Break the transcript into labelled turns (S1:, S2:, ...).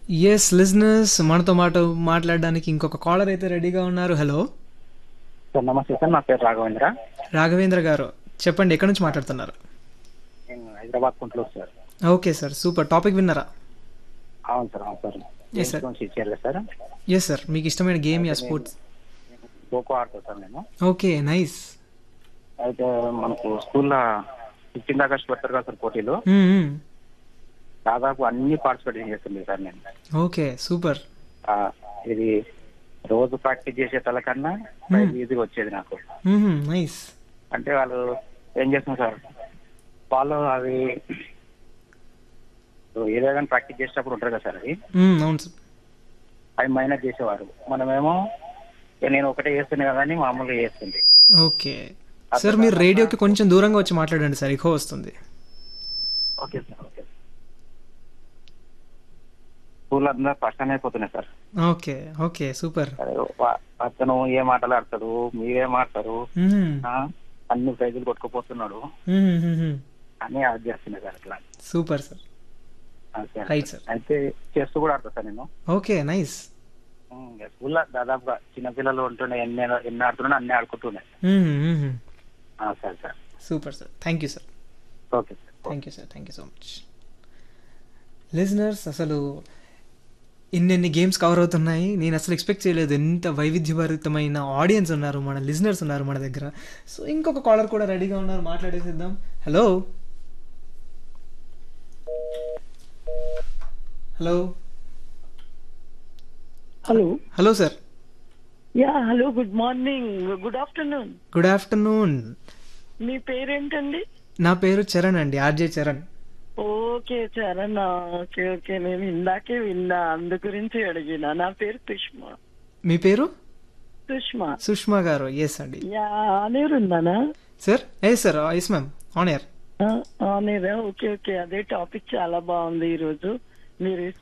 S1: Yes listeners మనతో మాట మాట్లాడడానికి ఇంకొక కాలర్ అయితే రెడీగా ఉన్నారు హలో
S2: సార్ నమస్తే సార్ నా పేరు రాఘవేంద్ర
S1: రాఘవేంద్ర గారు చెప్పండి ఎక్కడి నుంచి మాట్లాడుతున్నారు
S2: నేను Hyderabad Guntur sir
S1: okay sir super topic విన్నారా
S2: అవును సార్ అవును సార్
S1: Yes, sir.
S2: నుంచి ఇచ్చారు కదా సార్
S1: ఎస్ సార్ మీకు ఇష్టమైన గేమ్ యా స్పోర్ట్స్
S2: ఖోఖో ఆడుతా సార్ నేను
S1: ఓకే నైస్
S2: అయితే మనకు స్కూల్లో ఫిఫ్టీన్త్ ఆగస్ట్ పెడతారు కదా సార్ పోటీలు దాదాపు అన్ని పార్టిసిపేట్ చేస్తుంది సార్ నేను
S1: ఓకే సూపర్
S2: ఆ, ఇది రోజు ప్రాక్టీస్ చేసే తలకన్నా ప్రైజ్ ఈజీగా వచ్చేది నాకు
S1: నైస్
S2: అంటే వాళ్ళు ఏం చేస్తున్నారు సార్ వాళ్ళు అవి ఏదో కానీ ప్రాక్టీస్ చేసేటప్పుడు ఉంటారు కదా సార్ అది
S1: అవును సార్
S2: అవి మైనస్ చేసేవారు మనమేమో ఇక నేను ఒకటే చేస్తున్నా కదా అని మామూలుగా చేస్తుంది
S1: ఓకే సార్ మీరు రేడియోకి కొంచెం దూరంగా వచ్చి మాట్లాడండి సార్ ఎక్కువ వస్తుంది
S2: ఓకే సార్ ఓకే స్కూల్ అందరూ పర్సన్ అయిపోతున్నాయి సార్
S1: ఓకే ఓకే సూపర్
S2: అరే, వా- అతను ఏ మాటలు ఆడతాడు మీరేం ఆడతారు ఆ, అన్ని ప్రైజులు కొట్టుకుపోతున్నాడు అని అది చేస్తున్నాయి సార్ అట్లా
S1: సూపర్ సార్
S2: ఆ, సార్.
S1: రైట్ సార్
S2: అయితే చేస్తూ కూడా ఆడతా సార్ నేను
S1: ఓకే నైస్
S2: ఉమ్, ఇక స్కూల్లో దాదాపుగా చిన్నపిల్లలు ఉంటుండే ఎన్ని ఎన్ని ఆడుతున్నా అన్ని ఆడుకుంటున్నాయి ఆ, సరే sir
S1: super sir thank you sir
S2: okay sir
S1: thank you sir thank you so much listeners అసలు ఇన్నెన్ని గేమ్స్ కవర్ అవుతున్నాయి నేను అసలు ఎక్స్పెక్ట్ చేయలేదు ఎంత వైవిధ్యభరితమైన ఆడియన్స్ ఉన్నారు మన లిజనర్స్ ఉన్నారు మన దగ్గర సో ఇంకొక కాలర్ కూడా రెడీగా ఉన్నారు మాట్లాడేసిద్దాం hello hello
S3: hello
S1: hello sir
S3: yeah hello good morning good afternoon
S1: good afternoon
S3: మీ పేరేంటండి
S1: నా పేరు చరణ్ అండి RJ Charan
S3: okay Charan okay okay నేను ఇందాకే విన్నా అందు గురించి అడిగిన నా పేరు సుష్మా
S1: మీ పేరు
S3: సుష్మా
S1: సుష్మా గారు ఎస్ అండి
S3: యా ఆనేరు ఉందానా
S1: సార్ ఏ sir yes ma'am on air
S3: ఆనేరా ఓకే ఓకే అదే టాపిక్ చాలా బాగుంది ఈరోజు మీరు